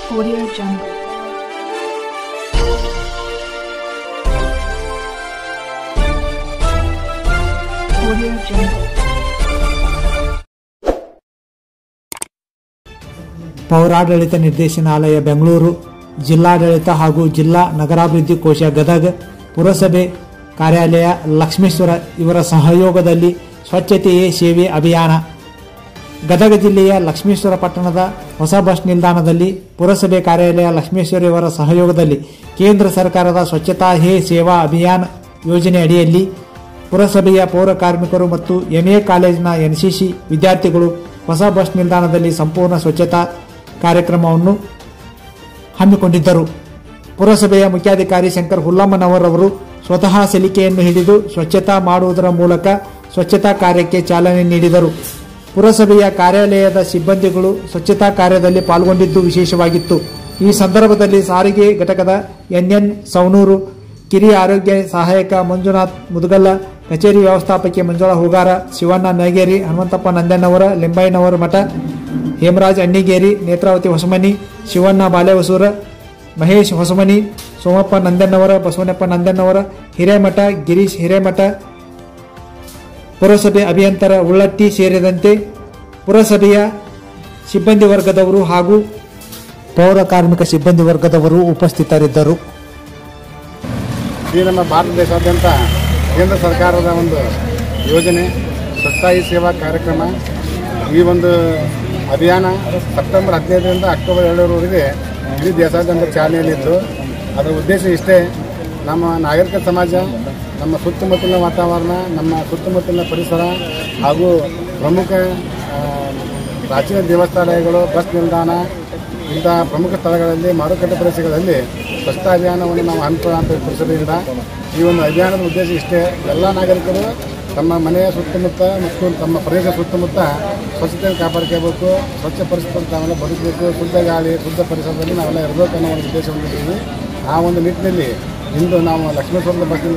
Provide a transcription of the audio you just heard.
Audio Jungle. Audio Jungle. ಪೌರಾಡಳಿತ ನಿರ್ದೇಶನಾಲಯ ಬೆಂಗಳೂರು ಜಿಲ್ಲಾಡಳಿತ ಹಾಗೂ ಜಿಲ್ಲಾ ನಗರಾಭಿವೃದ್ಧಿ ಕೋಶ ಗದಗ ಪುರಸಭೆ ಕಾರ್ಯಾಲಯ ಲಕ್ಷ್ಮೇಶ್ವರ ಇವರ ಸಹಯೋಗದಲ್ಲಿ ಸ್ವಚ್ಛತೆಯೇ ಸೇವೆ ಅಭಿಯಾನ ಗದಗ ಜಿಲ್ಲೆಯ ಲಕ್ಷ್ಮೇಶ್ವರ ಪಟ್ಟಣದ ಹೊಸ ಬಸ್ ನಿಲ್ದಾಣದಲ್ಲಿ ಪುರಸಭೆ ಕಾರ್ಯಾಲಯ ಲಕ್ಷ್ಮೇಶ್ವರ ಇವರ ಸಹಯೋಗದಲ್ಲಿ ಕೇಂದ್ರ ಸರ್ಕಾರದ ಸ್ವಚ್ಛತಾ ಹೇ ಸೇವಾ ಅಭಿಯಾನ ಯೋಜನೆ ಅಡಿಯಲ್ಲಿ ಪುರಸಭೆಯ ಪೌರ ಕಾರ್ಮಿಕರು ಮತ್ತು ಎಂಎ ಕಾಲೇಜಿನ ಎನ್ಸಿಸಿ ವಿದ್ಯಾರ್ಥಿಗಳು ಹೊಸ ಬಸ್ ನಿಲ್ದಾಣದಲ್ಲಿ ಸಂಪೂರ್ಣ ಸ್ವಚ್ಛತಾ ಕಾರ್ಯಕ್ರಮವನ್ನು ಹಮ್ಮಿಕೊಂಡಿದ್ದರು ಪುರಸಭೆಯ ಮುಖ್ಯಾಧಿಕಾರಿ ಶಂಕರ್ ಹುಲ್ಲಮ್ಮನವರ್ ಅವರು ಸ್ವತಃ ಸಲಿಕೆಯನ್ನು ಹಿಡಿದು ಸ್ವಚ್ಛತಾ ಮಾಡುವುದರ ಮೂಲಕ ಸ್ವಚ್ಛತಾ ಕಾರ್ಯಕ್ಕೆ ಚಾಲನೆ ನೀಡಿದರು ಪುರಸಭೆಯ ಕಾರ್ಯಾಲಯದ ಸಿಬ್ಬಂದಿಗಳು ಸ್ವಚ್ಛತಾ ಕಾರ್ಯದಲ್ಲಿ ಪಾಲ್ಗೊಂಡಿದ್ದು ವಿಶೇಷವಾಗಿತ್ತು ಈ ಸಂದರ್ಭದಲ್ಲಿ ಸಾರಿಗೆ ಘಟಕದ ಎನ್ಎನ್ ಸವನೂರು ಕಿರಿಯ ಆರೋಗ್ಯ ಸಹಾಯಕ ಮಂಜುನಾಥ್ ಮುದುಗಲ್ಲ ಕಚೇರಿ ವ್ಯವಸ್ಥಾಪಕಿ ಮಂಜುಳಾ ಹೂಗಾರ ಶಿವಣ್ಣ ನಗೇರಿ ಹನುಮಂತಪ್ಪ ನಂದಣ್ಣವರ ಲಿಂಬಯ್ಯನವರ ಮಠ ಹೇಮರಾಜ್ ಅಣ್ಣಿಗೇರಿ ನೇತ್ರಾವತಿ ಹೊಸಮನಿ ಶಿವಣ್ಣ ಬಾಲೆಹೊಸೂರ ಮಹೇಶ್ ಹೊಸಮನಿ ಸೋಮಪ್ಪ ನಂದಣ್ಣವರ ಬಸವನಪ್ಪ ನಂದಣ್ಣವರ ಹಿರೇಮಠ ಗಿರೀಶ್ ಹಿರೇಮಠ ಪುರಸಭೆ ಅಭಿಯಂತರ ಉಳ್ಳಟ್ಟಿ ಸೇರಿದಂತೆ ಪುರಸಭೆಯ ಸಿಬ್ಬಂದಿ ವರ್ಗದವರು ಹಾಗೂ ಪೌರ ಕಾರ್ಮಿಕ ಸಿಬ್ಬಂದಿ ವರ್ಗದವರು ಉಪಸ್ಥಿತರಿದ್ದರು ಈ ನಮ್ಮ ಭಾರತ ದೇಶಾದ್ಯಂತ ಕೇಂದ್ರ ಸರ್ಕಾರದ ಒಂದು ಯೋಜನೆ ಸ್ವಚ್ಛಾಯಿ ಸೇವಾ ಕಾರ್ಯಕ್ರಮ ಈ ಒಂದು ಅಭಿಯಾನ ಸೆಪ್ಟೆಂಬರ್ ಹದಿನೈದರಿಂದ ಅಕ್ಟೋಬರ್ ಎರಡರವರೆಗೆ ಇಡೀ ದೇಶಾದ್ಯಂತ ಚಾಲನೆಯಲ್ಲಿದ್ದು ಅದರ ಉದ್ದೇಶ ಇಷ್ಟೇ ನಮ್ಮ ನಾಗರಿಕ ಸಮಾಜ ನಮ್ಮ ಸುತ್ತಮುತ್ತಲಿನ ವಾತಾವರಣ ನಮ್ಮ ಸುತ್ತಮುತ್ತಲಿನ ಪರಿಸರ ಹಾಗೂ ಪ್ರಮುಖ ಆ, ಪ್ರಾಚೀನ ದೇವಸ್ಥಾನಗಳು ಬಸ್ ನಿಲ್ದಾಣ ಇಂಥ ಪ್ರಮುಖ ಸ್ಥಳಗಳಲ್ಲಿ ಮಾರುಕಟ್ಟೆ ಪ್ರದೇಶಗಳಲ್ಲಿ ಸ್ವಚ್ಛತಾ ಅಭಿಯಾನವನ್ನು ನಾವು ಹಮ್ಮಿಕೊಳ್ಳುವಂಥ ಪುರಸಭೆಯಿಂದ ಈ ಒಂದು ಅಭಿಯಾನದ ಉದ್ದೇಶ ಇಷ್ಟೇ ಎಲ್ಲ ನಾಗರಿಕರು ತಮ್ಮ ಮನೆಯ ಸುತ್ತಮುತ್ತ ಮತ್ತು ತಮ್ಮ ಪ್ರದೇಶ ಸುತ್ತಮುತ್ತ ಸ್ವಚ್ಛತೆಯನ್ನು ಕಾಪಾಡ್ಕೋಬೇಕು ಸ್ವಚ್ಛ ಪರಿಸರದಲ್ಲಿ ತಾವೆಲ್ಲ ಬದುಕಬೇಕು ಶುದ್ಧ ಗಾಳಿ ಶುದ್ಧ ಪರಿಸರದಲ್ಲಿ ನಾವೆಲ್ಲ ಇರಬೇಕು ಅನ್ನೋ ಒಂದು ಉದ್ದೇಶ ಹೊಂದಿದ್ದೀವಿ ಆ ಒಂದು ನಿಟ್ಟಿನಲ್ಲಿ ಇಂದು ನಾವು ಲಕ್ಷ್ಮೇಶ್ವರದ ಬಸ್